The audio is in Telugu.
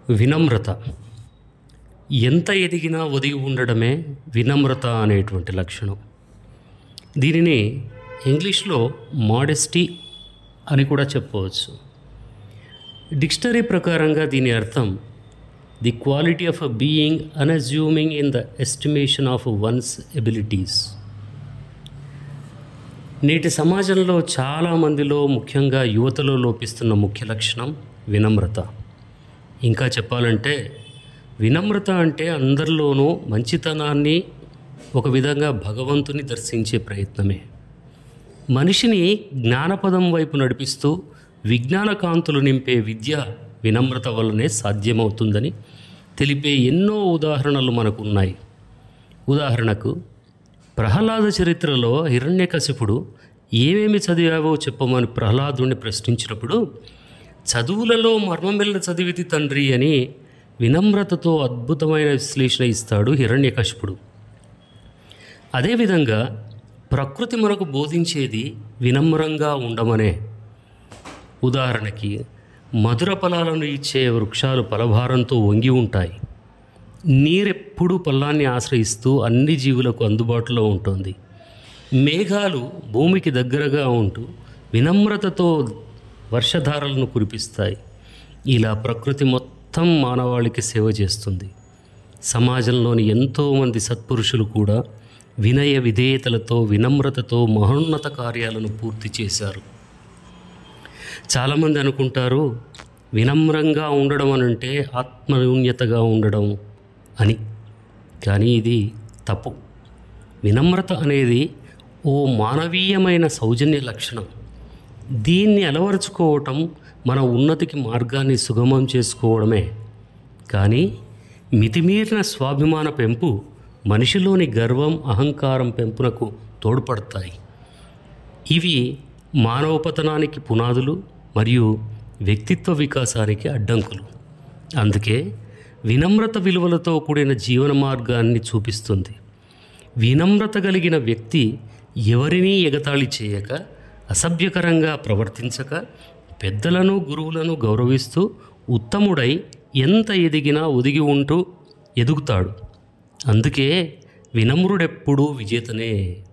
వినమ్రత ఎంత ఎదిగినా ఒదిగి ఉండడమే వినమ్రత అనేటువంటి లక్షణం దీనిని ఇంగ్లీష్లో మోడెస్టీ అని కూడా చెప్పవచ్చు డిక్షనరీ ప్రకారంగా దీని అర్థం the quality of a being unassuming in the estimation of one's abilities నేటి సమాజంలో చాలామందిలో ముఖ్యంగా యువతలో లోపిస్తున్న ముఖ్య లక్షణం వినమ్రత ఇంకా చెప్పాలంటే వినమ్రత అంటే అందరిలోనూ మంచితనాన్ని ఒక విధంగా భగవంతుని దర్శించే ప్రయత్నమే మనిషిని జ్ఞానపదం వైపు నడిపిస్తూ విజ్ఞాన కాంతులు నింపే విద్య వినమ్రత వల్లనే సాధ్యమవుతుందని తెలిపే ఎన్నో ఉదాహరణలు మనకు ఉన్నాయి ఉదాహరణకు ప్రహ్లాద చరిత్రలో హిరణ్యకశిపుడు ఏమేమి చదివావో చెప్పమని ప్రహ్లాదుని ప్రశ్నించినప్పుడు చదువులలో మర్మమెల్ల చదివితి తండ్రి అని వినమ్రతతో అద్భుతమైన విశ్లేషణ ఇస్తాడు హిరణ్యకశిపుడు అదేవిధంగా ప్రకృతి మనకు బోధించేది వినమ్రంగా ఉండమనే ఉదాహరణకి మధుర ఫలాలను ఇచ్చే వృక్షాలు ఫలభారంతో వంగి ఉంటాయి నీరెప్పుడూ పల్లాన్ని ఆశ్రయిస్తూ అన్ని జీవులకు అందుబాటులో ఉంటుంది మేఘాలు భూమికి దగ్గరగా ఉంటూ వినమ్రతతో వర్షధారలను కురిపిస్తాయి ఇలా ప్రకృతి మొత్తం మానవాళికి సేవ చేస్తుంది సమాజంలోని ఎంతోమంది సత్పురుషులు కూడా వినయ విధేయతలతో వినమ్రతతో మహోన్నత కార్యాలను పూర్తి చేశారు చాలామంది అనుకుంటారు వినమ్రంగా ఉండడం అనంటే ఆత్మన్యూన్యతగా ఉండడం అని కానీ ఇది తప్పు వినమ్రత అనేది ఓ మానవీయమైన సౌజన్య లక్షణం దీన్ని అలవరుచుకోవటం మన ఉన్నతికి మార్గాన్ని సుగమం చేసుకోవడమే కానీ మితిమీరిన స్వాభిమాన పెంపు మనిషిలోని గర్వం అహంకారం పెంపునకు తోడ్పడతాయి ఇవి మానవ పతనానికి పునాదులు మరియు వ్యక్తిత్వ వికాసానికి అడ్డంకులు అందుకే వినమ్రత విలువలతో కూడిన జీవన మార్గాన్ని చూపిస్తుంది వినమ్రత కలిగిన వ్యక్తి ఎవరినీ ఎగతాళి చేయక అసభ్యకరంగా ప్రవర్తించక పెద్దలను గురువులను గౌరవిస్తూ ఉత్తముడై ఎంత ఎదిగినా ఒదిగి ఉంటూ ఎదుగుతాడు అందుకే వినమ్రుడెప్పుడూ విజేతనే